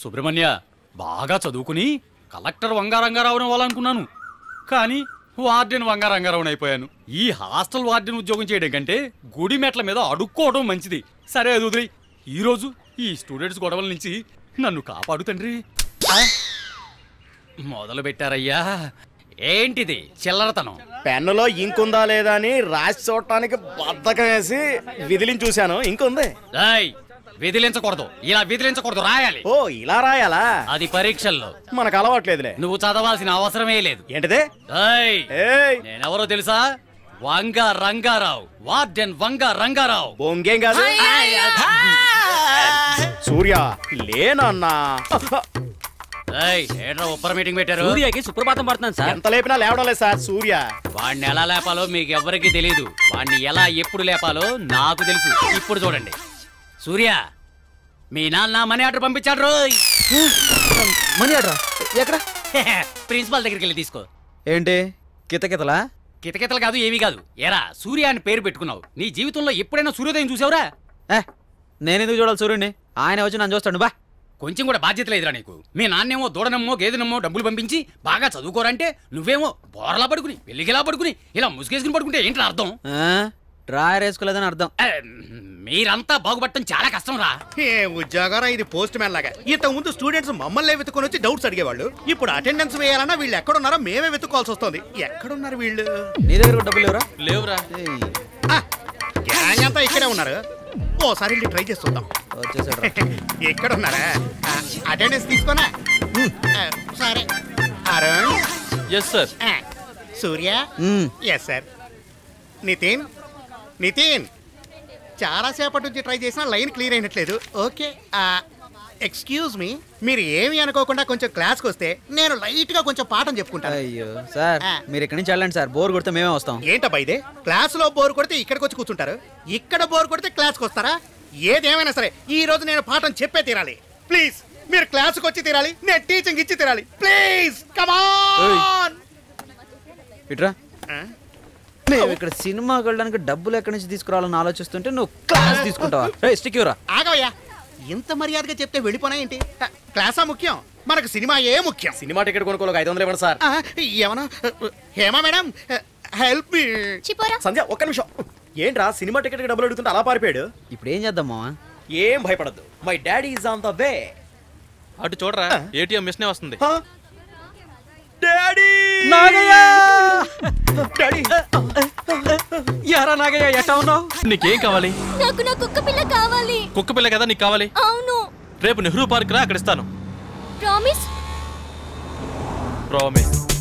సుబ్రహ్మణ్య బాగా చదువుకుని కలెక్టర్ వంగారంగారావుని అవ్వాలనుకున్నాను కానీ వార్డెన్ వంగారంగారావుని అయిపోయాను ఈ హాస్టల్ వార్డెన్ ఉద్యోగం చేయడం కంటే గుడి మెట్ల మీద అడుక్కోవడం మంచిది సరే అది వదిలేయ్. ఈ రోజు ఈ స్టూడెంట్స్ గొడవల నుంచి నన్ను కాపాడు తండ్రి ఆ? మొదలు పెట్టారయ్యా ఏంటిది చిల్లరతనం పెన్నులో ఇంక్ ఉందా లేదా అని రాసి చూడటానికి బద్ధకం వేసి విదిలించి చూశాను ఇంక్ ఉంది రాయ్ విధిలించకూడదు ఇలా విధిలించకూడదు రాయాలి ఓ ఇలా రాయాలా అది పరీక్షల్లో మనకు అలవాట్లేదులే నువ్వు చదవాల్సిన అవసరమే లేదు ఏంటిదే ఏయ్, ఏయ్ నేనెవరో తెలుసా వంగ రంగారావు వార్డెన్ వంగ రంగారావు బొంగేం కాదు సూర్య లేనన్నా ఏయ్, ఏంట్రా ఉప్పర మీటింగ్ పెట్టారు సూర్యకి సుప్రభాతం పడుతున్నాను సార్ ఎంత లేపినా లేవడం లేదు సార్ సూర్య వాడిని ఎలా లేపాలో మీకు ఎవ్వరికీ తెలియదు వాడిని ఎలా ఎప్పుడు లేపాలో నాకు తెలుసు ఇప్పుడు చూడండి సూర్య మీ నాన్న మనీ ఆర్డర్ పంపించాడు రోయ్ మనీ ఆర్డరా ఎక్కడ ప్రిన్సిపాల్ దగ్గరికి వెళ్ళి తీసుకో ఏంటి కితకితలా కితకితలు కాదు ఏమీ కాదు ఎరా సూర్య అని పేరు పెట్టుకున్నావు నీ జీవితంలో ఎప్పుడైనా సూర్యోదయం చూసావురా ఏ నేనెందుకు చూడాలి సూర్యుడిని ఆయన వచ్చి నన్ను చూస్తాడు బా కొంచెం కూడా బాధ్యత లేదురా నీకు మీ నాన్నేమో దూడనమ్మో గేదెనమ్మో డబ్బులు పంపించి బాగా చదువుకోరంటే నువ్వేమో బోరలా పడుకుని పెళ్లిగిలా పడుకుని ఇలా ముసుగేసుకుని పడుకుంటే ఏంట్రా అర్థం ఆ? డ్రాయర్ వేసుకోలేదని అర్థం ఆ, మీరంతా బాగుపడటం చాలా కష్టం రా ఏ ఉద్యోగం ఇది పోస్ట్ మ్యాన్ లాగా ఇంతకు ముందు స్టూడెంట్స్ మమ్మల్ని వెతుకొని వచ్చి డౌట్స్ అడిగేవాళ్ళు ఇప్పుడు అటెండెన్స్ వేయాలన్నా వీళ్ళు ఎక్కడున్నారో మేమే వెతుక్కోవాల్సి వస్తుంది ఎక్కడున్నారు వీళ్ళు నీ దగ్గర కూడా డబ్బులు లేవురా లేవురా ఏయ్, ఆ, గ్యాంగ్ అంతా ఇక్కడే ఉన్నారు ఓసారి వెళ్ళి ట్రై చేసి చూద్దాం వచ్చేసాడు రా. ఎక్కడ ఉన్నారా అటెండెన్స్ తీసుకోనా ఆ, సరే అరుణ్ ఎస్ సార్ ఆ, సూర్య మ్మ్. ఎస్ సార్ నితిన్ నితిన్ చాలాసేపటి నుంచి ట్రై చేసినా లైన్ క్లియర్ అయినట్లేదు ఓకే ఎక్స్క్యూజ్ మీ మీరు ఏమి అనుకోకుండా కొంచెం క్లాస్కి వస్తే నేను లైట్గా కొంచెం పాఠం చెప్పుకుంటాను అయ్యో సార్ ఆ. మీరు ఇక్కడి నుంచి వెళ్ళండి సార్ బోర్ కొడితే మేమే వస్తాం ఏంటబ్బా ఇదే క్లాసులో బోర్ కొడితే ఇక్కడికి వచ్చి కూర్చుంటారు ఇక్కడ బోర్ కొడితే క్లాస్కి వస్తారా ఏదేమైనా సరే ఈ రోజు నేను పాఠం చెప్పే తీరాలి ప్లీజ్ మీరు క్లాస్కి వచ్చి తీరాలి నేను టీచింగ్ ఇచ్చి తీరాలి ప్లీజ్ కమాన్ ఇట్రా మేము ఇక్కడ సినిమాకి వెళ్ళడానికి డబ్బులు ఎక్కడి నుంచి తీసుకురావాలని ఆలోచిస్తుంటే నువ్వు క్లాస్ తీసుకుంటావా రే స్టిక్ యూరా ఆగవయ్యా ఇంత మర్యాదగా చెప్తే వెళ్ళిపోనా ఏంటి ఆ, క్లాసా ముఖ్యం మనకు సినిమా ఏ ముఖ్యం సినిమా టికెట్ కొనుక్కోలేక ఐదు వందలు ఇవ్వండి సార్ ఆ, ఏమన్నా హేమా మేడం హెల్ప్ మీ చిపోరా సంధ్య ఒక్క నిమిషం ఏంట్రా సినిమా టికెట్ డబ్బులు అడుగుతుంటే అలా పారిపోయాడు ఇప్పుడు ఏం చేద్దాం మావా ఏం భయపడద్దు my daddy is on the way అటు చూడరా ఏటీఎం మిషనే వస్తుంది డాడీ డాడీ యారా నాగయ్య ఎట్టా ఉన్నావు నీకేం కావాలి నాకు నా కుక్క పిల్ల కావాలి కుక్క పిల్ల కదా నీకు కావాలి అవును రేపు నెహ్రూ పార్క్ రా అక్కడ ఇస్తాను ప్రామిస్ ప్రామిస్